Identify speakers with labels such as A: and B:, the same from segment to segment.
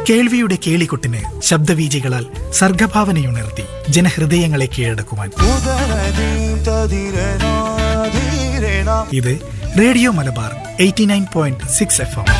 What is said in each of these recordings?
A: കേൾവിയുടെ കേളികൊട്ടിന് ശബ്ദവീചികളാൽ സർഗഭാവനയുണർത്തി ജനഹൃദയങ്ങളെ കീഴടക്കുവാൻ ഇത് radio Malabar eighty nine point six F M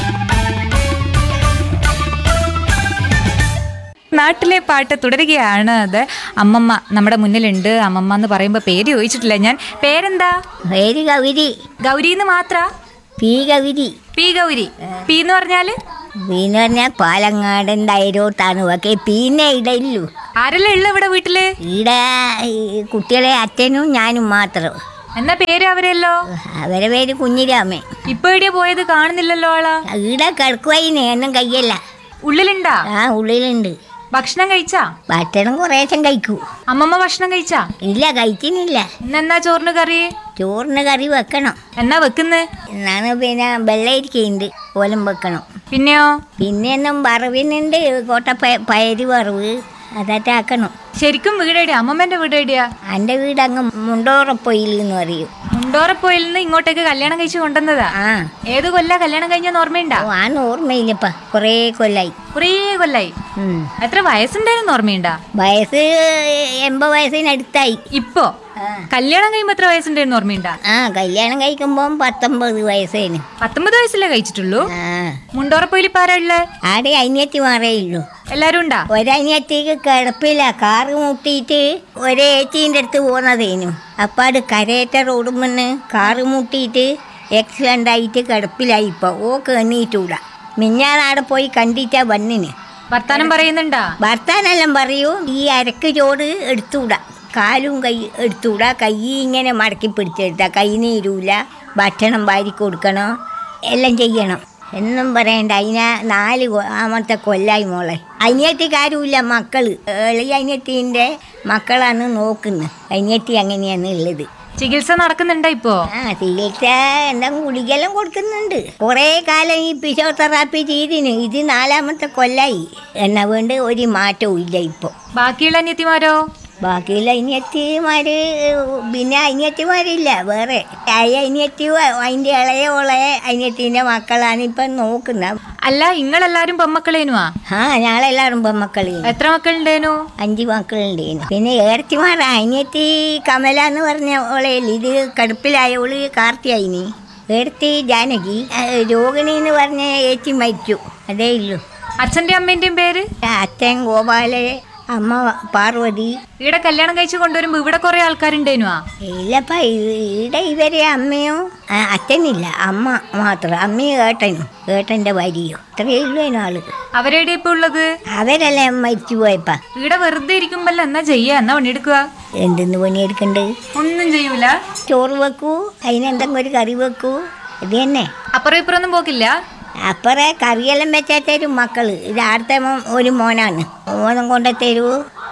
B: നാട്ടിലെ പാട്ട് തുടരുകയാണ് അത് അമ്മമ്മ നമ്മുടെ മുന്നിലുണ്ട് അമ്മമ്മ എന്ന് പറയുമ്പോൾ പേര് ചോദിച്ചിട്ടില്ല ഞാൻ പേരെന്താ
C: പേര് ഗൗരി
B: ഗൗരി എന്ന് മാത്ര
C: P Gauri
B: P Gauri P എന്ന് പറഞ്ഞാല്
C: പീന്ന് പറഞ്ഞാൽ പാലങ്ങാടൻ ഡയറോത്താണ് ഒക്കെ പീന്നെ ഇടയില്ലു
B: ആരെല്ലാം ഉള്ള ഇവിടെ വീട്ടില്
C: ഇവിടെ ഈ കുട്ടികളെ അച്ഛനും ഞാനും മാത്രം
B: എന്നാ പേര് അവരെല്ലോ
C: അവരെ പേര് കുഞ്ഞിരാമൻ
B: ഇപ്പൊ എവിടെയാ പോയത് കാണുന്നില്ലല്ലോ ആളാ
C: ഇവിടെ കിടക്കുവായിന് ഒന്നും കയ്യല്ല
B: ഉള്ളിലുണ്ടാ
C: ആ ഉള്ളിലുണ്ട്
B: ഭക്ഷണം കഴിച്ചാ
C: ഭക്ഷണം കുറേശ്ശം കഴിക്കൂ
B: അമ്മമ്മ ഭക്ഷണം കഴിച്ചാ
C: ഇല്ല കഴിക്കുന്നില്ല
B: ഇന്നെന്നാ ചോറിന് കറി
C: ചോറിന് കറി വെക്കണം
B: എന്നാ വെക്കുന്ന്
C: എന്നാണ് പിന്നെ വെള്ളരിക്കുണ്ട് ഓലം വെക്കണം
B: പിന്നെയോ
C: പിന്നെ ഒന്നും വറവിനുണ്ട് കോട്ട പ- പയര് വറവ് അതൊക്കെ ആക്കണം
B: ശരിക്കും വീട് എവിടെയാ അമ്മമ്മന്റെ വീട് എവിടെയാ
C: എൻ്റെ വീട് അങ്ങ് മുണ്ടോറപ്പൊയിൽ എന്ന് പറയും
B: മുണ്ടോറപ്പോയിൽ നിന്ന് ഇങ്ങോട്ടേക്ക് കല്യാണം കഴിച്ച് കൊണ്ടുവന്നതാ
C: ആ
B: ഏത് കൊല്ല കല്യാണം കഴിഞ്ഞെന്ന് ഓർമ്മയുണ്ടാ
C: ഓ, ആന്ന് ഓർമ്മയില്ലപ്പ കുറേ കൊല്ലായി
B: കുറേ കൊല്ലായി
C: ഉം.
B: എത്ര വയസ്സുണ്ടായിരുന്നു ഓർമ്മയുണ്ടാ
C: വയസ്സ് എൺപത് വയസ്സിനടുത്തായി
B: ഇപ്പോ കല്യാണം കഴിയുമ്പോ എത്ര വയസ്സുണ്ടായിരുന്നു ഓർമ്മയുണ്ടാ
C: ആ കല്യാണം കഴിക്കുമ്പോൾ പത്തൊമ്പത് വയസ്സേന്
B: പത്തൊമ്പത് വയസ്സല്ലേ കഴിച്ചിട്ടുള്ളൂ
C: ആ
B: മുണ്ടോറപ്പോയിൽ ഇപ്പൊ ആരാ ഉള്ളേ
C: ആടെ അനിയത്തി മാറേ ഉള്ളൂ
B: എല്ലാരും ഉണ്ടാ
C: ഒരനിയത്തിക്ക് കിടപ്പില്ല കാറ് മുട്ടിയിട്ട് ഒരേച്ചീൻ്റെ അടുത്ത് പോന്നതേനു അപ്പാട് കരയേറ്റ റോഡും മുന്ന് കാറ് മുട്ടിയിട്ട് ആക്സിഡൻ്റ് ആയിട്ട് കിടപ്പിലായി ഇപ്പോൾ ഓക്ക് എണ്ണീറ്റൂടാ മിഞ്ഞാനാടെ പോയി കണ്ടിട്ടാ വന്നിന്
B: വർത്താനം പറയുന്നുണ്ടാ
C: ഭർത്താനെല്ലാം പറയൂ ഈ അരക്ക് ചോറ് എടുത്തൂടാ കാലും കൈ എടുത്തൂടാ കൈ ഇങ്ങനെ മടക്കി പിടിച്ചെടുത്താ കൈ നീരൂല ഭക്ഷണം വാരി കൊടുക്കണം എല്ലാം ചെയ്യണം എന്നും പറയണ്ട അതിന നാല് കൊ- ആമത്തെ കൊല്ലായി മോളെ അനിയത്തിക്കാരുമില്ല മക്കള് എളിയ അനിയത്തിൻ്റെ മക്കളാണ് നോക്കുന്നത് അനിയത്തി അങ്ങനെയാണ് ഉള്ളത്
B: ചികിത്സ നടക്കുന്നുണ്ടാ ഇപ്പോ
C: ആ ചികിത്സ എന്താ ഗുളികെല്ലാം കൊടുക്കുന്നുണ്ട് കുറേ കാലം ഈ ഫിസിയോതെറാപ്പി ചെയ്തിന് ഇത് നാലാമത്തെ കൊല്ലായി എന്നാ വേണ്ട ഒരു മാറ്റവും ഇല്ല ഇപ്പോൾ
B: ബാക്കിയുള്ള അനിയത്തിമാരോ
C: ബാക്കിയുള്ള അനിയത്തിമാര് പിന്നെ അനിയത്തിമാരില്ല വേറെ ആയ അനിയത്തി അതിൻ്റെ ഇളയ ഓളെ അനിയത്തിൻ്റെ മക്കളാണ് ഇപ്പം നോക്കുന്നത്
B: അല്ല ഇങ്ങളെല്ലാരും പെമ്മക്കളേനുവാ
C: ആ ഞങ്ങളെല്ലാവരും പെമ്മക്കളി
B: എത്ര മക്കളുണ്ടേനു
C: അഞ്ച് മക്കളുണ്ടേനു പിന്നെ ഏർത്തിമാർ അനിയത്തി കമല എന്ന് പറഞ്ഞ ഓളെ ഇത് കടുപ്പിലായ ഓള് കാർത്തിയായിനി ഏർത്തി ജാനകി ആ, രോഹിണി എന്ന് പറഞ്ഞ ഏച്ചി മരിച്ചു അതേ ഉള്ളൂ
B: അച്ഛന്റെ അമ്മേന്റെയും പേര്
C: അച്ഛൻ ഗോപാല അമ്മ പാർവതി
B: ഇവിടെ കല്യാണം കഴിച്ച് കൊണ്ടുവരുമ്പോ ഇവിടെ കുറെ ആൾക്കാരുണ്ടേനുവാ
C: ഇല്ലപ്പ ഇവിടെ ഇവരെ അമ്മയോ ആ, അച്ഛനില്ല അമ്മ മാത്രം അമ്മയും ഏട്ടനും ഏട്ടൻ്റെ ഭാര്യയോ ഇത്രയേ ഉള്ളൂ അതിനാള്
B: അവരെവിടെ ഇപ്പൊ ഉള്ളത്
C: അവരെല്ലാം മരിച്ചു പോയപ്പാ
B: ഇവിടെ വെറുതെ ഇരിക്കുമ്പല്ല എന്നാ ചെയ്യാ എന്നാ പണിയെടുക്കുക
C: എന്തെന്ന് പണിയെടുക്കണ്ട്
B: ഒന്നും ചെയ്യൂല
C: ചോറ് വെക്കൂ അതിനെന്തെങ്കിലും ഒരു കറി വെക്കൂ ഇത് തന്നെ
B: അപ്പുറം ഇപ്പുറം ഒന്നും പോക്കില്ല
C: അപ്പറേ കറിയെല്ലാം വെച്ചാൽ തരും മക്കള് ഇത് അടുത്ത മോൻ ഒരു മോനാണ് മോനും കൊണ്ട് തരൂ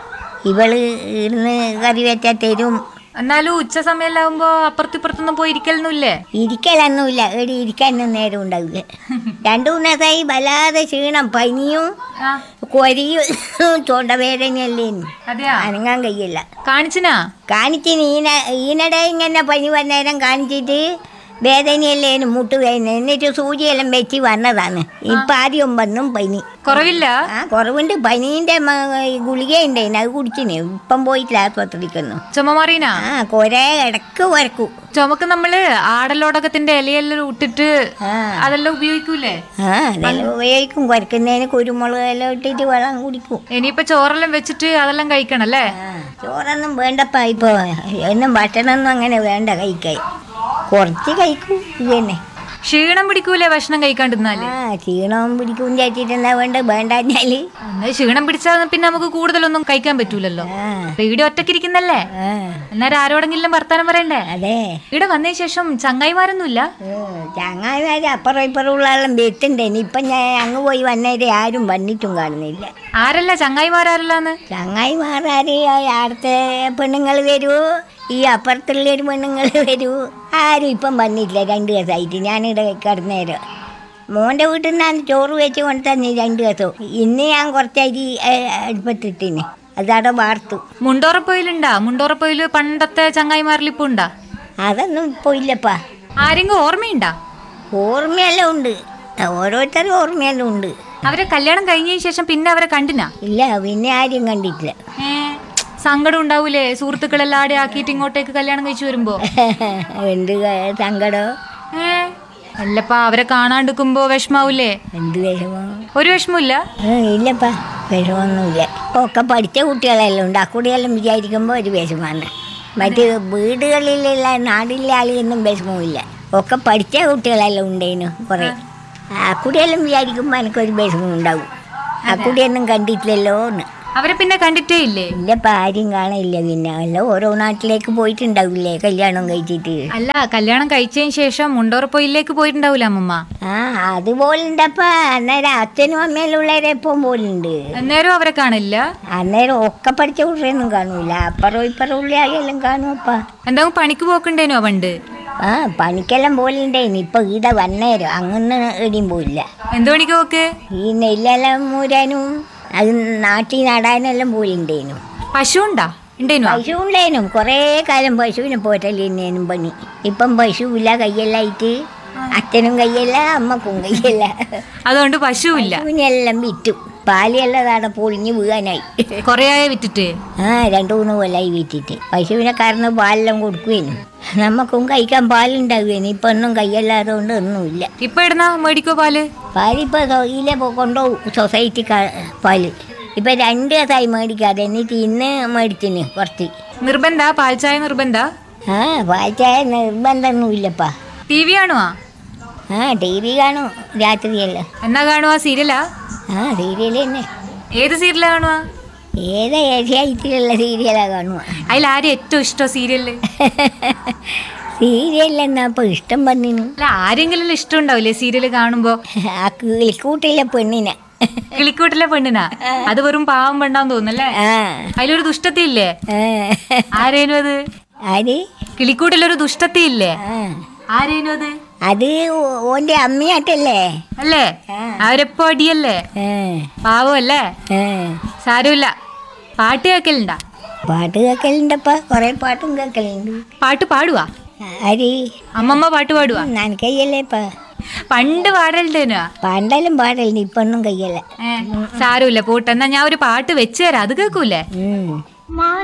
C: ഇവള് ഇരുന്ന് കറി വെച്ചാൽ തരും
B: എന്നാലും ഉച്ച സമയമാകുമ്പോ അപ്പുറത്തും ഇപ്പുറത്തൊന്നും പോയി ഇരിക്കലൊന്നുമില്ലേ
C: ഇരിക്കലൊന്നുമില്ല ഇവിടെ ഇരിക്കാനൊന്നും നേരം ഉണ്ടാവില്ല രണ്ടു മൂന്ന് ദിവസമായി വല്ലാതെ ക്ഷീണം പനിയും
B: ആ
C: കൊരിയും തൊണ്ടവേദനയല്ലേ
B: അതെയാ
C: അനങ്ങാൻ കഴിയില്ല
B: കാണിച്ചിനാ
C: കാണിച്ചിന് ഈന ഈനടെ ഇങ്ങനെ പനി വന്നേരം കാണിച്ചിട്ട് വേദനയല്ലേനും മുട്ട് വേദന എന്നിട്ട് സൂചിയെല്ലാം വെച്ച് വന്നതാണ് ഇപ്പം ആദ്യം വന്നും പനി
B: കുറവില്ല
C: ആ കുറവുണ്ട് പനീൻ്റെ ഗുളിക ഉണ്ടായിന് അത് കുടിച്ചിന് ഇപ്പം പോയിട്ടില്ല ആസ്പത്രിക്കൊന്നും
B: ചുമ മാറീനാ
C: ആ കുറേ ഇടക്ക് വരക്കും
B: ചുമക്ക് നമ്മള് ആടലോടകത്തിന്റെ ഇലയെല്ലാം ഇട്ടിട്ട്
C: ആ
B: അതെല്ലാം ഉപയോഗിക്കൂലേ
C: ആ അതെല്ലാം ഉപയോഗിക്കും കുരക്കുന്നതിന് കുരുമുളക് എല്ലാം ഇട്ടിട്ട് വെള്ളം കുടിക്കും
B: ഇനിയിപ്പൊ ചോറെല്ലാം വെച്ചിട്ട് അതെല്ലാം കഴിക്കണം അല്ലേ
C: ആ ചോറൊന്നും വേണ്ടപ്പാ ഇപ്പോൾ ഒന്നും ഭക്ഷണമൊന്നും അങ്ങനെ വേണ്ട കഴിക്കാൻ കുറച്ച് കഴിക്കും ഇത് തന്നെ
B: ക്ഷീണം പിടിക്കൂലേ ഭക്ഷണം കഴിക്കാണ്ടിരുന്നാല്
C: ആ ക്ഷീണവും പിടിക്കും ചേച്ചിട്ടെന്നാ വേണ്ട വേണ്ടാഞ്ഞാല്
B: എന്നാ ക്ഷീണം പിടിച്ചാൽ പിന്നെ നമുക്ക് കൂടുതലൊന്നും കഴിക്കാൻ പറ്റൂലല്ലോ
C: ആ
B: ഇവിടെ ഒറ്റക്കിരിക്കുന്നല്ലേ
C: ആ
B: എന്നാലും ആരോടെങ്കിലും വർത്താനം പറയണ്ടേ
C: അതെ
B: ഇവിടെ വന്നതിന് ശേഷം ചങ്ങായിമാരൊന്നുമില്ല
C: ചങ്ങായിമാര് അപ്പുറം ഇപ്പുറം ഉള്ള ആളും വെത്തുണ്ടേന് ഇപ്പം ഞാൻ അങ്ങ് പോയി വന്നേരെ ആരും വന്നിട്ടും കാണുന്നില്ല
B: ആരല്ല ചങ്ങായിമാരല്ലാന്ന്
C: ചങ്ങായിമാരാര് അടുത്ത പെണ്ണുങ്ങൾ വരൂ ഈ അപ്പുറത്തുള്ള ഒരു പെണ്ണുങ്ങൾ വരൂ ആരും ഇപ്പം വന്നിട്ടില്ല രണ്ട് ദിവസമായിട്ട് ഞാനിവിടെ കിടന്നേരം മോൻ്റെ വീട്ടിൽ നിന്നാണ് ചോറ് വെച്ച് കൊണ്ട് തന്നെ രണ്ട് ദിവസവും ഇന്ന് ഞാൻ കുറച്ചരി അടുപ്പത്തിട്ടിന് അതവിടെ വാർത്തു
B: മുണ്ടോറപ്പൊയിലുണ്ടാ മുണ്ടോറപ്പൊയില് പണ്ടത്തെ ചങ്ങായിമാരിൽ ഇപ്പൊ ഉണ്ടാ
C: അതൊന്നും ഇപ്പോൾ ഇല്ലപ്പാ
B: ആരെങ്കിലും ഓർമ്മയുണ്ടാ
C: ഓർമ്മയെല്ലാം ഉണ്ട് ഓരോരുത്തരും ഓർമ്മയെല്ലാം ഉണ്ട്
B: അവരെ കല്യാണം കഴിഞ്ഞതിന് ശേഷം പിന്നെ അവരെ കണ്ടിനാ
C: ഇല്ല പിന്നെ ആരും കണ്ടിട്ടില്ല
B: ഏ സങ്കടം ഉണ്ടാവൂലേ സുഹൃത്തുക്കളെല്ലാം ആടെ ആക്കിയിട്ട് ഇങ്ങോട്ടേക്ക് കല്യാണം കഴിച്ചു വരുമ്പോ
C: എന്ത് ക- സങ്കടം
B: ഏ അല്ലപ്പാ അവരെ കാണാണ്ടിരിക്കുമ്പോ വിഷമാവൂലേ
C: എന്ത് വിഷമം
B: ഒരു വിഷമമില്ല
C: ഏ, ഇല്ലപ്പാ വിഷമമൊന്നുമില്ല ഒക്കെ പഠിച്ച കുട്ടികളെല്ലാം ഉണ്ട് ആ കുട്ടിയെല്ലാം വിചാരിക്കുമ്പോൾ ഒരു വിഷമാണ് മറ്റ് വീടുകളിലുള്ള നാട്ടിലെ ആളൊന്നും വിഷമമില്ല ഒക്കെ പഠിച്ച കുട്ടികളെല്ലാം ഉണ്ടേനു കുറേ ആ കുട്ടിയെല്ലാം വിചാരിക്കുമ്പോൾ എനിക്കൊരു വിഷമം ഉണ്ടാവും ആ കുട്ടിയൊന്നും കണ്ടിട്ടില്ലല്ലോ എന്ന്
B: അവരെ പിന്നെ കണ്ടിട്ടേ ഇല്ലേ
C: ഇല്ലപ്പാ ആരും കാണില്ല പിന്നെ അല്ല ഓരോ നാട്ടിലേക്ക് പോയിട്ടുണ്ടാവില്ലേ കല്യാണം കഴിച്ചിട്ട്
B: അല്ല കല്യാണം കഴിച്ചതിന് ശേഷം മുണ്ടോറപ്പൊയിലേക്ക് പോയിട്ടുണ്ടാവൂല അമ്മമ്മ
C: ആ അതുപോലെ ഉണ്ടപ്പാ അന്നേരം അച്ഛനും അമ്മയെല്ലാം ഉള്ളവരെ എപ്പം പോലുണ്ട്
B: അന്നേരം അവരെ കാണില്ല
C: അന്നേരം ഒക്കെ പഠിച്ച കുട്ടിയൊന്നും കാണൂല അപ്പുറം ഇപ്പുറം ഉള്ള ആരെല്ലാം കാണുമപ്പാ
B: എന്താവും പണിക്ക് പോക്കുണ്ടേനോ പണ്ട്
C: ആ പണിക്കെല്ലാം പോലുണ്ടേന് ഇപ്പൊ ഈടെ വന്നേരം അങ്ങനെ എടിയും പോയില്ല
B: എന്ത് പണിക്ക് പോക്ക്
C: ഈ നെല്ലെല്ലാം മൂരാനും അത് നാട്ടിൽ നടാനെല്ലാം പോലുണ്ടേനു
B: പശു ഉണ്ടാ ഉണ്ടേനോ
C: പശു ഉണ്ടേനും കുറേ കാലം പശുവിനെ പോറ്റല്ലേനും പണി ഇപ്പം പശുവില്ല കയ്യെല്ലായിട്ട് അച്ഛനും കയ്യല്ല അമ്മക്കും കയ്യല്ല
B: അതുകൊണ്ട് പശുവില്ല
C: പശുവിനെല്ലാം വിറ്റു പാലിയെല്ലാം താടെ പൊളിഞ്ഞ് വീഴാനായി
B: കൊറേ ആയ വിറ്റിട്ട്
C: ആ രണ്ടു മൂന്ന് കൊല്ലായി വിറ്റിട്ട് പശുവിനെ കറന്ന് പാലെല്ലാം കൊടുക്കുവേനും നമുക്കും കഴിക്കാൻ പാലുണ്ടാകുവേനും ഇപ്പം ഒന്നും കയ്യല്ലാതെ കൊണ്ട് ഒന്നുമില്ല
B: ഇപ്പൊ ഇടുന്ന മേടിക്കോ പാല്
C: പാലിപ്പോൾ തൊയിലെ കൊണ്ടുപോകും സൊസൈറ്റി പാല് ഇപ്പം രണ്ട് ദിവസമായി മേടിക്കാതെ എന്നിട്ട് ഇന്ന് മേടിച്ചിന് കുറച്ച്
B: നിർബന്ധ പാൽച്ചായ നിർബന്ധ
C: ആ പാൽ ചായ നിർബന്ധമൊന്നുമില്ലപ്പാ
B: ടി വി കാണുവാ
C: ആ ടി വി കാണും രാത്രിയെല്ലാം
B: എന്നാ കാണുവാ സീരിയലാ
C: ആ സീരിയൽ തന്നെ
B: ഏത് സീരിയലാ കാണുവാ
C: ഏതാ ഏഷ്യാറ്റിലുള്ള സീരിയലാ കാണുക
B: അതിൽ ആരും ഏറ്റവും ഇഷ്ടം സീരിയലില്
C: സീരിയലെന്നാ ഇപ്പൊ ഇഷ്ടം പന്നിനു
B: അല്ല ആരെങ്കിലും ഇഷ്ടം ഉണ്ടാവില്ലേ സീരിയല് കാണുമ്പോ
C: ആ കിളിക്കൂട്ടിലെ പെണ്ണിനെ
B: കിളിക്കൂട്ടിലെ പെണ്ണിനാ അത് വെറും പാവം പെണ്ണാന്ന് തോന്നുന്നല്ലേ
C: ആ
B: അതിലൊരു ദുഷ്ടത്തി ഇല്ലേ
C: ആ.
B: ആരേനും അത്
C: ആര്
B: കിളിക്കൂട്ടിലൊരു ദുഷ്ടത്തി ഇല്ലേ
C: ആ
B: ആരേനും അത്
C: അത് ഓ- ഓന്റെ അമ്മയാട്ടല്ലേ
B: അല്ലേ അവരെപ്പോ അടിയല്ലേ
C: ആ
B: പാവമല്ലേ
C: ആ
B: സാരമില്ല പാട്ട് കേൾക്കലുണ്ടാ
C: പാട്ട് കേൾക്കലുണ്ടപ്പ കൊറേ പാട്ടും കേൾക്കലുണ്ട്
B: പാട്ട് പാടുവാ
C: ആര്
B: അമ്മമ്മ പാട്ട് പാടുവാ
C: നനക്കയ്യല്ലേപ്പ
B: പണ്ട് പാടലുണ്ടേനോ
C: പണ്ടെല്ലാം പാടലുണ്ട് ഇപ്പൊന്നും കയ്യല്ല
B: ഏ സാരമില്ല പോട്ടെ എന്നാ ഞാൻ ഒരു പാട്ട് വെച്ചു തരാം അത് കേൾക്കൂലേ
C: ഉം